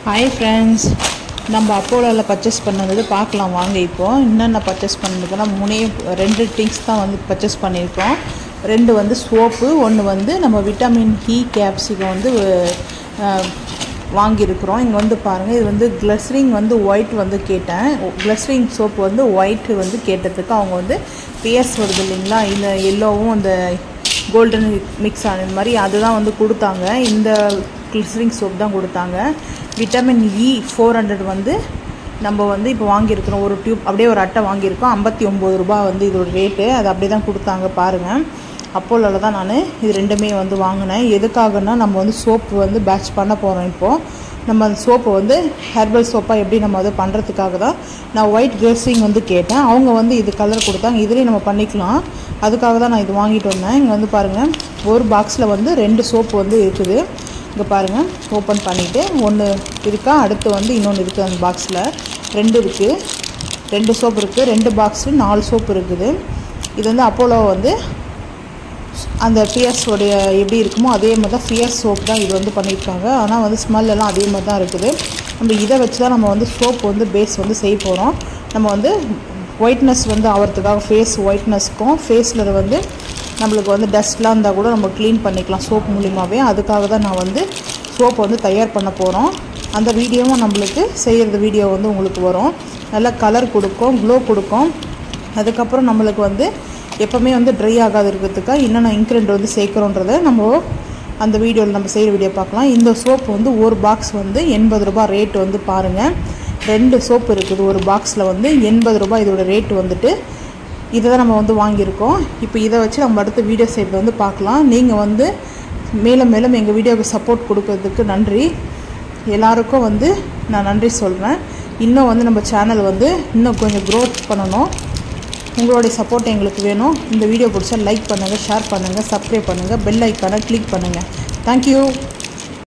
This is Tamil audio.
ஹாய் ஃப்ரெண்ட்ஸ் நம்ம அப்போலோவில் பர்ச்சேஸ் பண்ணது பார்க்கலாம் வாங்க இப்போது என்னென்ன பர்ச்சேஸ் பண்ணிருக்கோன்னா மூணே ரெண்டு திங்ஸ் தான் வந்து பர்ச்சேஸ் பண்ணியிருக்கோம் ரெண்டு வந்து சோப்பு ஒன்று வந்து நம்ம விட்டமின் ஹி கேப்சிகம் வந்து அஹ், வாங்கியிருக்கிறோம் இங்கே வந்து பாருங்கள் இது வந்து கிளஸ்ரிங் வந்து ஒயிட் வந்து கேட்டேன் கிளஸ்ரிங் சோப்பு வந்து ஒயிட் வந்து கேட்டதுக்கு அவங்க வந்து பியர்ஸ் வருது இல்லைங்களா இந்த எல்லோவும் அந்த கோல்டன் மிக்ஸ் ஆன மாதிரி அதுதான் வந்து கொடுத்தாங்க இந்த கிளிசரிங் சோப் தான் கொடுத்தாங்க விட்டமின் இ ஃபோர் ஹண்ட்ரட் வந்து நம்ம வந்து இப்போ வாங்கியிருக்கிறோம் ஒரு டியூப் அப்படியே ஒரு அட்டை வாங்கியிருக்கோம் ஐம்பத்தி ஒம்பது ரூபா வந்து இதோட ரேட்டு அது அப்படியே தான் கொடுத்தாங்க பாருங்கள் அப்போலோவில் தான் நான் இது ரெண்டுமே வந்து வாங்கினேன் எதுக்காகனா நம்ம வந்து சோப்பு வந்து பேட்ச் பண்ண போகிறோம் இப்போது நம்ம அந்த சோப்பை வந்து ஹெர்பல் சோப்பாக எப்படி நம்ம அதை பண்ணுறதுக்காக தான் நான் ஒயிட் கிரேசிங் வந்து கேட்டேன் அவங்க வந்து இது கலர் கொடுத்தாங்க இதுலேயும் நம்ம பண்ணிக்கலாம் அதுக்காக தான் நான் இது வாங்கிட்டு வந்தேன் இங்கே வந்து பாருங்கள் ஒரு பாக்ஸில் வந்து ரெண்டு சோப்பு வந்து இருக்குது இங்கே பாருங்கள் ஓப்பன் பண்ணிவிட்டு ஒன்று இருக்கா அடுத்து வந்து இன்னொன்று இருக்குது அந்த பாக்ஸில் ரெண்டு இருக்குது ரெண்டு சோப்பு இருக்குது ரெண்டு பாக்ஸு நாலு சோப்பு இருக்குது இது வந்து அப்போலோ வந்து அந்த ஃபியர்ஸோடைய எப்படி இருக்குமோ அதே மாதிரி தான் ஃபியர்ஸ் சோப் தான் இது வந்து பண்ணியிருக்காங்க ஆனால் வந்து ஸ்மெல் எல்லாம் அதே மாதிரி தான் இருக்குது நம்ம இதை வச்சு தான் நம்ம வந்து சோப் வந்து பேஸ் வந்து செய்ய போகிறோம் நம்ம வந்து ஒயிட்னஸ் வந்து ஆகிறதுக்காக ஃபேஸ் ஒயிட்னஸ்க்கும் ஃபேஸில் வந்து நம்மளுக்கு வந்து டஸ்ட்லாம் இருந்தால் கூட நம்ம க்ளீன் பண்ணிக்கலாம் சோப் மூலியமாகவே அதுக்காக தான் நான் வந்து சோப் வந்து தயார் பண்ண போகிறோம் அந்த வீடியோவும் நம்மளுக்கு செய்கிறது வீடியோ வந்து உங்களுக்கு வரும் நல்லா கலர் கொடுக்கும் க்ளோ கொடுக்கும் அதுக்கப்புறம் நம்மளுக்கு வந்து எப்போவுமே வந்து ட்ரை ஆகாது இருக்கிறதுக்காக என்னென்ன இன்க்ரெண்ட் வந்து சேர்க்குறோன்றதை நம்ம அந்த வீடியோவில் நம்ம செய்கிற வீடியோ பார்க்கலாம் இந்த சோப்பு வந்து ஒரு பாக்ஸ் வந்து எண்பது ரூபாய் ரேட் வந்து பாருங்கள் ரெண்டு சோப்பு இருக்குது ஒரு பாக்ஸில் வந்து எண்பது ரூபாய் இதோட ரேட் வந்துட்டு இதை தான் நம்ம வந்து வாங்கியிருக்கோம் இப்போ இதை வச்சு நம்ம அடுத்த வீடியோ செய்கிறது வந்து பார்க்கலாம் நீங்கள் வந்து மேலும் மேலும் எங்கள் வீடியோவுக்கு சப்போர்ட் கொடுக்கறதுக்கு நன்றி எல்லாருக்கும் வந்து நான் நன்றி சொல்கிறேன் இன்னும் வந்து நம்ம சேனல் வந்து இன்னும் கொஞ்சம் க்ரோத் பண்ணணும் உங்களுடைய சப்போர்ட் எங்களுக்கு வேணும் இந்த வீடியோ பிடிச்சா லைக் பண்ணுங்கள் ஷேர் பண்ணுங்கள் சப்ஸ்கிரைப் பண்ணுங்கள் பெல் ஐக்கானை கிளிக் பண்ணுங்கள் தேங்க்யூ